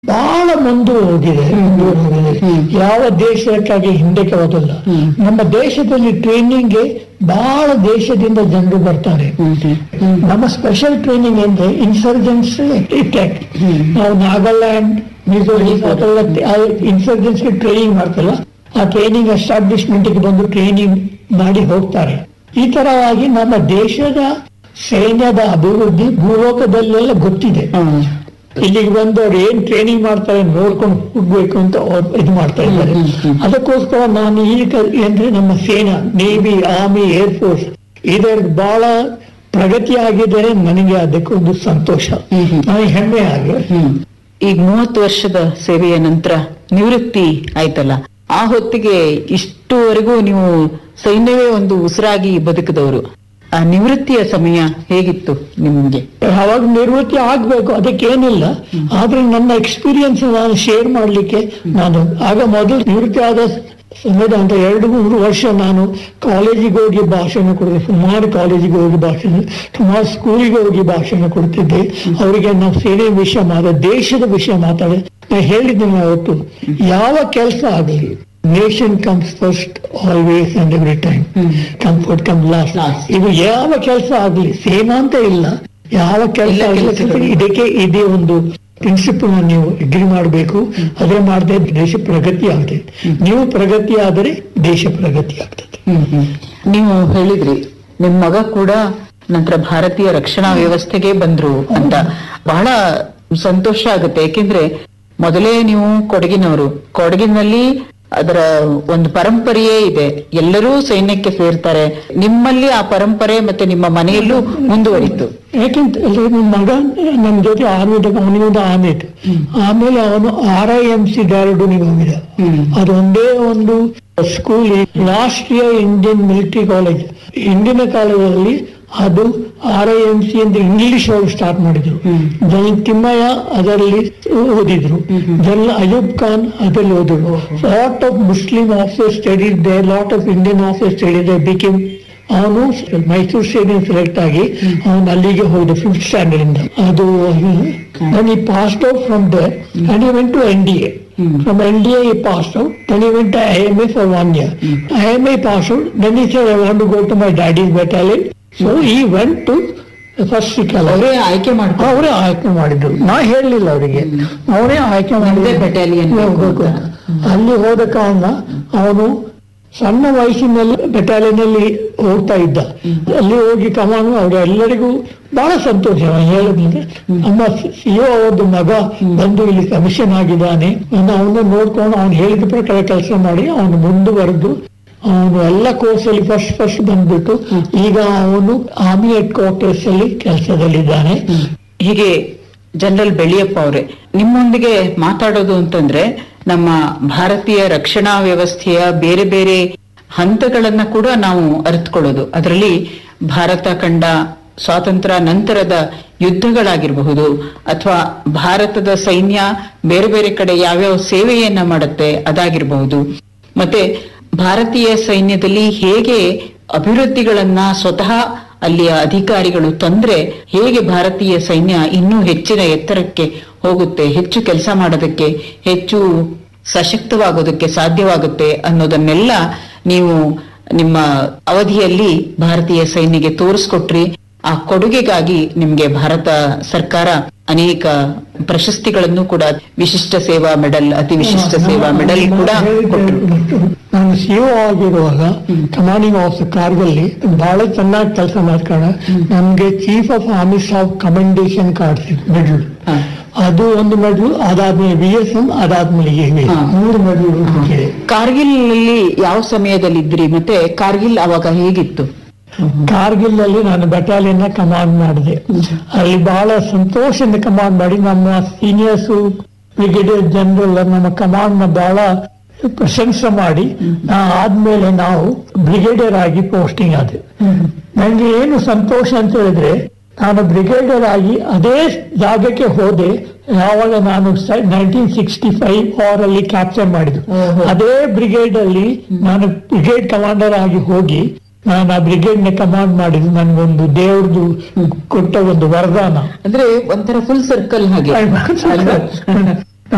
ಬಹಳ ಮುಂದೆ ಹೋಗಿದೆ ಮುಂದುವರೆದಿದೆ. ಯಾವ ದೇಶಕ್ಕಾಗಿ ಹಿಂದಕ್ಕೆ ಹೋದಲ್ಲ ನಮ್ಮ ದೇಶದಲ್ಲಿ ಟ್ರೈನಿಂಗ್ಗೆ ಬಹಳ ದೇಶದಿಂದ ಜನರು ಬರ್ತಾರೆ ನಮ್ಮ ಸ್ಪೆಷಲ್ ಟ್ರೈನಿಂಗ್ ಅಂದ್ರೆ ಇನ್ಸರ್ಜೆನ್ಸ್ ಟೆಕ್ ನಾವು ನಾಗಾಲ್ಯಾಂಡ್ ಮಿಜೋರಾಂ ಅದೆಲ್ಲ ಇನ್ಸರ್ಜೆನ್ಸ್ಗೆ ಟ್ರೈನಿಂಗ್ ಮಾಡ್ತಲ್ಲ ಆ ಟ್ರೈನಿಂಗ್ ಎಸ್ಟಾಬ್ಲಿಷ್ಮೆಂಟ್ಗೆ ಬಂದು ಟ್ರೈನಿಂಗ್ ಮಾಡಿ ಹೋಗ್ತಾರೆ ಈ ತರವಾಗಿ ನಮ್ಮ ದೇಶದ ಸೈನ್ಯದ ಅಭಿವೃದ್ಧಿ ಭೂಲೋಕದಲ್ಲೆಲ್ಲ ಗೊತ್ತಿದೆ ಇಲ್ಲಿಗೆ ಬಂದು ಅವ್ರು ಏನ್ ಟ್ರೈನಿಂಗ್ ಮಾಡ್ತಾರೆ ನೋಡ್ಕೊಂಡು ಹೋಗ್ಬೇಕು ಅಂತ ಅವ್ರು ಇದು ಮಾಡ್ತಾ ಇದ್ದಾರೆ ಅದಕ್ಕೋಸ್ಕರ ನಾನು ಈಗ ಅಂದ್ರೆ ನಮ್ಮ ಸೇನಾ ನೇವಿ ಆರ್ಮಿ ಏರ್ ಫೋರ್ಸ್ ಇದರ ಬಹಳ ಪ್ರಗತಿ ಆಗಿದೆ ನನಗೆ ಅದಕ್ಕೊಂದು ಸಂತೋಷ ನನಗೆ ಹೆಮ್ಮೆ ಆಗಿದೆ ಈಗ ಮೂವತ್ತು ವರ್ಷದ ಸೇವೆಯ ನಂತರ ನಿವೃತ್ತಿ ಆಯ್ತಲ್ಲ ಆ ಹೊತ್ತಿಗೆ ಇಷ್ಟುವರೆಗೂ ನೀವು ಸೈನ್ಯವೇ ಒಂದು ಉಸಿರಾಗಿ ಬದುಕಿದವರು ಆ ನಿವೃತ್ತಿಯ ಸಮಯ ಹೇಗಿತ್ತು ನಿಮ್ಗೆ ಅವಾಗ ನಿವೃತ್ತಿ ಆಗ್ಬೇಕು ಅದಕ್ಕೇನಿಲ್ಲ ಆದ್ರೆ ನನ್ನ ಎಕ್ಸ್ಪೀರಿಯನ್ಸ್ ನಾನು ಶೇರ್ ಮಾಡ್ಲಿಕ್ಕೆ ನಾನು ಆಗ ಮೊದಲು ನಿವೃತ್ತಿ ಆದ ಸಮಯದ ಅಂತ ಎರಡು ಮೂರು ವರ್ಷ ನಾನು ಕಾಲೇಜಿಗೆ ಹೋಗಿ ಭಾಷಣ ಕೊಡ್ತಿದ್ದೆ ಸುಮಾರು ಕಾಲೇಜಿಗೆ ಹೋಗಿ ಭಾಷಣ ಸುಮಾರು ಸ್ಕೂಲಿಗೆ ಹೋಗಿ ಭಾಷಣ ಕೊಡ್ತಿದ್ದೆ ಅವರಿಗೆ ನಾವು ಸೇನೆ ವಿಷಯ ಮಾತಾಡ ದೇಶದ ವಿಷಯ ಮಾತಾಡಿ ನಾನು ಹೇಳಿದ್ದೇನೆ ಅವತ್ತು ಯಾವ ಕೆಲಸ ಆಗಲಿ nation comes first always and every time comfort come last ಇದು ಯಾವ ಕೆಲಸ ಆಗಲಿ ಸೇನಾ ಅಂತ ಇಲ್ಲ ಯಾವ ಕೆಲಸ ಎಲ್ಲ ಆಗಲಿ ಕೆಲ್ಸಗಳು. ಇದಕ್ಕೆ ಇದೇ ಒಂದು ಪ್ರಿನ್ಸಿಪಲ್ ನೀವು ಅಗ್ರಿ ಮಾಡಬೇಕು ಅದೇ ಮಾಡದೆ ದೇಶ ಪ್ರಗತಿ ಆಗ್ತದೆ ನೀವು ಪ್ರಗತಿ ಆದರೆ ದೇಶ ಪ್ರಗತಿ ಆಗ್ತದೆ ನೀವು ಹೇಳಿದ್ರಿ ನಿಮ್ ಮಗ ಕೂಡ ನಂತರ ಭಾರತೀಯ ರಕ್ಷಣಾ ವ್ಯವಸ್ಥೆಗೆ ಬಂದ್ರು ಅಂತ ಬಹಳ ಸಂತೋಷ ಆಗುತ್ತೆ ಯಾಕೆಂದ್ರೆ ಮೊದಲೇ ನೀವು ಕೊಡಗಿನವರು ಕೊಡಗಿನಲ್ಲಿ ಅದರ ಒಂದು ಪರಂಪರೆಯೇ ಇದೆ ಎಲ್ಲರೂ ಸೈನ್ಯಕ್ಕೆ ಸೇರ್ತಾರೆ ನಿಮ್ಮಲ್ಲಿ ಆ ಪರಂಪರೆ ಮತ್ತೆ ನಿಮ್ಮ ಮನೆಯಲ್ಲೂ ಮುಂದುವರಿತು ಯಾಕೆಂತ ಹೇಳಿದ್ರೆ ನನ್ನ ಮಗ ನಮ್ಮ ಜೊತೆ ಆರ್ಮಿದಾಗ ಅವನಿಗೊಂದು ಆರ್ಮಿ ಇತ್ತು ಆಮೇಲೆ ಅವನು ಆರ್ ಐ ಎಂ ಸಿ ಡ್ಯಾರಡೂನಿಗೆ ಹೋಗಿದ ಅದೊಂದೇ ಒಂದು ಸ್ಕೂಲ್ ರಾಷ್ಟ್ರೀಯ ಇಂಡಿಯನ್ ಮಿಲಿಟರಿ ಕಾಲೇಜ್ ಹಿಂದಿನ ಕಾಲದಲ್ಲಿ ಅದು ಆರ್ ಐ ಎಂ ಸಿ ಅಂತ ಇಂಗ್ಲಿಷ್ ಅವರು ಸ್ಟಾರ್ಟ್ ಮಾಡಿದ್ರು ಜನ ತಿಮ್ಮಯ್ಯ ಅದರಲ್ಲಿ ಓದಿದ್ರು ಜನ ಅಯೂಬ್ ಖಾನ್ ಅದರಲ್ಲಿ ಓದಿದ್ರು lot of Muslim officer studies they lot of Indian officer studies they became ಅವನು ಮೈಸೂರು ಸ್ಟೇಡಿಯಂ ಸೆಲೆಕ್ಟ್ ಆಗಿ ಅವನು ಅಲ್ಲಿಗೆ ಹೋದ ಫಿಫ್ತ್ ಸ್ಟ್ಯಾಂಡರ್ಡ್ ಇಂದ ಅದು then he passed out from there and he went to NDA. From NDA he passed out, then he went to IMA for one year. IMA passed out, then he said, I want to go to my daddy's battalion. So he went to the first Sikh ಅವರೇ ಆಯ್ಕೆ ಮಾಡ್ತಾರೆ ಅವರೇ ಆಯ್ಕೆ ಮಾಡಿದ್ರು ನಾ ಹೇಳಲಿಲ್ಲ ಅವರಿಗೆ ಅವರೇ ಆಯ್ಕೆ ನಿಮ್ದೇ ಮಾಡಿದ್ರು battalion ಬೇಕು ಹೋಗ್ಬೇಕು ಅಂತ. ಅಂತ. ಅಲ್ಲಿ ಹೋದ ಕಾರಣ ಅವನು ಸಣ್ಣ ವಯಸ್ಸಿನಲ್ಲಿ ಬೆಟಾಲಿಯನ್ ಅಲ್ಲಿ ಹೋಗ್ತಾ ಇದ್ದ ಅಲ್ಲಿ ಹೋಗಿ ಕಮಾನು ಅವ್ರು ಎಲ್ಲರಿಗೂ ಬಹಳ ಸಂತೋಷ ಅವನು ಹೇಳಿದ್ರೆ ನಮ್ಮ ಸಿಒ ಅವ್ರದ್ದು ಮಗ ಬಂದು ಇಲ್ಲಿ ಕಮಿಷನ್ ಆಗಿದ್ದಾನೆ ಅವನು ನೋಡ್ಕೊಂಡು ಅವನು ಹೇಳಿದ ಪ್ರಕಾರ ಕೆಲಸ ಮಾಡಿ ಅವನು ಮುಂದುವರೆದು ಅವನು ಎಲ್ಲ ಕೋರ್ಸ್ ಅಲ್ಲಿ ಫಸ್ಟ್ ಫಸ್ಟ್ ಬಂದ್ಬಿಟ್ಟು ಈಗ ಅವನು ಆರ್ಮಿ ಹೆಡ್ ಕ್ವಾರ್ಟರ್ಸ್ ಅಲ್ಲಿ ಕೆಲಸದಲ್ಲಿದ್ದಾನೆ ಹೀಗೆ ಜನರಲ್ ಬೆಳ್ಳಿಯಪ್ಪ ಅವರೇ ನಿಮ್ಮೊಂದಿಗೆ ಮಾತಾಡೋದು ಅಂತಂದ್ರೆ ನಮ್ಮ ಭಾರತೀಯ ರಕ್ಷಣಾ ವ್ಯವಸ್ಥೆಯ ಬೇರೆ ಬೇರೆ ಹಂತಗಳನ್ನ ಕೂಡ ನಾವು ಅರಿತುಕೊಳ್ಳೋದು ಅದರಲ್ಲಿ ಭಾರತ ಕಂಡ ಸ್ವಾತಂತ್ರ್ಯ ನಂತರದ ಯುದ್ಧಗಳಾಗಿರಬಹುದು ಅಥವಾ ಭಾರತದ ಸೈನ್ಯ ಬೇರೆ ಬೇರೆ ಕಡೆ ಯಾವ್ಯಾವ ಸೇವೆಯನ್ನ ಮಾಡುತ್ತೆ ಅದಾಗಿರಬಹುದು ಮತ್ತೆ ಭಾರತೀಯ ಸೈನ್ಯದಲ್ಲಿ ಹೇಗೆ ಅಭಿವೃದ್ಧಿಗಳನ್ನ ಸ್ವತಃ ಅಲ್ಲಿಯ ಅಧಿಕಾರಿಗಳು ತಂದ್ರೆ ಹೇಗೆ ಭಾರತೀಯ ಸೈನ್ಯ ಇನ್ನೂ ಹೆಚ್ಚಿನ ಎತ್ತರಕ್ಕೆ ಹೋಗುತ್ತೆ ಹೆಚ್ಚು ಕೆಲಸ ಮಾಡೋದಕ್ಕೆ ಹೆಚ್ಚು ಸಶಕ್ತವಾಗೋದಕ್ಕೆ ಸಾಧ್ಯವಾಗುತ್ತೆ ಅನ್ನೋದನ್ನೆಲ್ಲ ನೀವು ನಿಮ್ಮ ಅವಧಿಯಲ್ಲಿ ಭಾರತೀಯ ಸೈನ್ಯಗೆ ತೋರಿಸ್ಕೊಟ್ರಿ ಆ ಕೊಡುಗೆಗಾಗಿ ನಿಮ್ಗೆ ಭಾರತ ಸರ್ಕಾರ ಅನೇಕ ಪ್ರಶಸ್ತಿಗಳನ್ನು ಕೂಡ ವಿಶಿಷ್ಟ ಸೇವಾ ಮೆಡಲ್ ಅತಿ ವಿಶಿಷ್ಟ ಸೇವಾ ಮೆಡಲ್ ಕೂಡ ಕೊಟ್ಟರು ನಾನು ಸಿಒ ಆಗಿರುವಾಗ ಕಮಾಂಡಿಂಗ್ ಆಫೀಸರ್ ಕಾರ್ಗಲ್ಲಿ ಬಹಳ ಚೆನ್ನಾಗಿ ಕೆಲಸ ಮಾಡ್ಕೊಂಡ ನಮ್ಗೆ chief of army staff commendation card medal ಹಾ. ಅದು ಒಂದು ಮೆಡಲ್ ಅದಾದ್ಮೇಲೆ ಬಿ ಎಸ್ ಎಂ ಅದಾದ್ಮೇಲೆ AVS. ಹಾ. ಮೂರು ಮೆಡಲ್ ಸಿಕ್ಕಿದೆ ಕಾರ್ಗಿಲ್ ಅಲ್ಲಿ ಯಾವ ಸಮಯದಲ್ಲಿ ಇದ್ರಿ ಮತ್ತೆ ಕಾರ್ಗಿಲ್ ಅವಾಗ ಹೇಗಿತ್ತು ಕಾರ್ಗಿಲ್ ಅಲ್ಲಿ ನಾನು ಬೆಟಾಲಿಯನ್ ಕಮಾಂಡ್ ಮಾಡಿದೆ ಅಲ್ಲಿ ಬಹಳ ಸಂತೋಷದಿಂದ ಕಮಾಂಡ್ ಮಾಡಿ ನಮ್ಮ ಸೀನಿಯರ್ಸ್ ಬ್ರಿಗೇಡಿಯರ್ ಜನರಲ್ ನಮ್ಮ ಕಮಾಂಡ್ ನ ಬಹಳ ಪ್ರಶಂಸೆ ಮಾಡಿ ನಾ ಆದ್ಮೇಲೆ ನಾವು ಬ್ರಿಗೇಡಿಯರ್ ಆಗಿ ಪೋಸ್ಟಿಂಗ್ ಆದೆ ನನಗೆ ಏನು ಸಂತೋಷ ಅಂತ ಹೇಳಿದ್ರೆ ನಾನು ಬ್ರಿಗೇಡಿಯರ್ ಆಗಿ ಅದೇ ಜಾಗಕ್ಕೆ ಹೋದೆ ಯಾವಾಗ ನಾನು ನೈನ್ಟೀನ್ ಸಿಕ್ಸ್ಟಿ ಫೈವ್ ವಾರ್ ಅಲ್ಲಿ ಕ್ಯಾಪ್ಚರ್ ಮಾಡಿದ್ದು ಓಹೋ. ಅದೇ ಬ್ರಿಗೇಡ್ ಅಲ್ಲಿ ನಾನು ಬ್ರಿಗೇಡ್ ಕಮಾಂಡರ್ ಆಗಿ ಹೋಗಿ ನಾನು ಆ ಬ್ರಿಗೇಡ್ ನ ಕಮಾಂಡ್ ಮಾಡಿದ್ದು ನನಗೊಂದು ದೇವ್ರದ್ದು ಕೊಟ್ಟ ಒಂದು ವರದಾನ ಅಂದ್ರೆ ಒಂಥರ ಫುಲ್ ಸರ್ಕಲ್ ಹಾಗೆ ಅಲ್ವಾ?